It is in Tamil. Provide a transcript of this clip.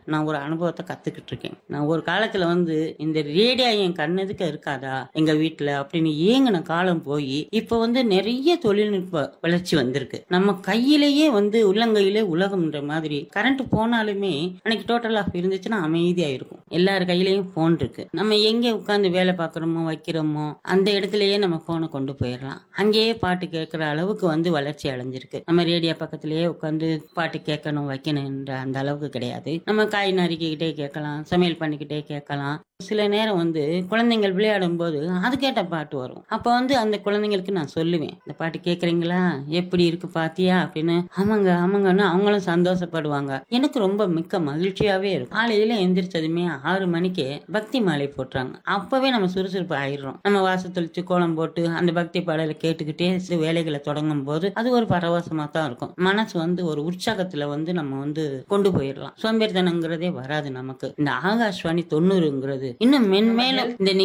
நான் ஒரு அனுபவத்தை கத்துக்கிட்டு இருக்கேன் நான் ஒரு காலத்துல வந்து இந்த ரேடியோ என் கண்ணெதுக்க இருக்காதா எங்க வீட்டுல அப்படின்னு ஏங்கின காலம் போய் இப்ப வந்து நிறைய தொழில்நுட்ப வளர்ச்சி வந்திருக்கு நம்ம கையிலேயே வந்து உள்ளங்கையிலே உலகம்ன்ற மாதிரி கரண்ட் போனாலுமே அன்னைக்கு டோட்டல் ஆஃப் இருந்துச்சுன்னா அமைதியா இருக்கும் எல்லார் கையிலயும் போன் இருக்கு நம்ம எங்க உட்கார்ந்து வேலை பார்க்கறோமோ வைக்கிறோமோ அந்த இடத்துலயே நம்ம போனை கொண்டு போயிடலாம் அங்கேயே பாட்டு கேட்கிற அளவுக்கு வந்து வளர்ச்சி அடைஞ்சிருக்கு நம்ம ரேடியோ பக்கத்திலேயே உட்காந்து பாட்டு கேட்கணும் வைக்கணுன்ற அந்த அளவுக்கு கிடையாது நம்ம காய் நறுக்கிக்கிட்டே கேட்கலாம் சமையல் பண்ணிக்கிட்டே கேட்கலாம் சில நேரம் வந்து குழந்தைங்கள் விளையாடும் போது அது கேட்ட பாட்டு வரும் அப்ப வந்து அந்த குழந்தைங்களுக்கு நான் சொல்லுவேன் இந்த பாட்டு கேக்குறீங்களா எப்படி இருக்கு பாத்தியா அப்படின்னு ஆமாங்க ஆமாங்கன்னு அவங்களும் சந்தோஷப்படுவாங்க எனக்கு ரொம்ப மிக்க மகிழ்ச்சியாவே இருக்கும் காலையில எந்திரிச்சதுமே ஆறு மணிக்கு பக்தி மாலை போட்டுறாங்க அப்பவே நம்ம சுறுசுறுப்பு ஆயிடுறோம் நம்ம வாசல் தெளிச்சு கோலம் போட்டு அந்த பக்தி பாடலை கேட்டுக்கிட்டே சில வேலைகளை தொடங்கும் போது அது ஒரு பரவசமா தான் இருக்கும் மனசு வந்து ஒரு உற்சாகத்துல வந்து நம்ம வந்து கொண்டு போயிடலாம் சோம்பேறித்தனங்கிறதே வராது நமக்கு இந்த ஆகாஷ்வாணி தொண்ணூறுங்கிறது இன்னும் மென்மேலும் இந்த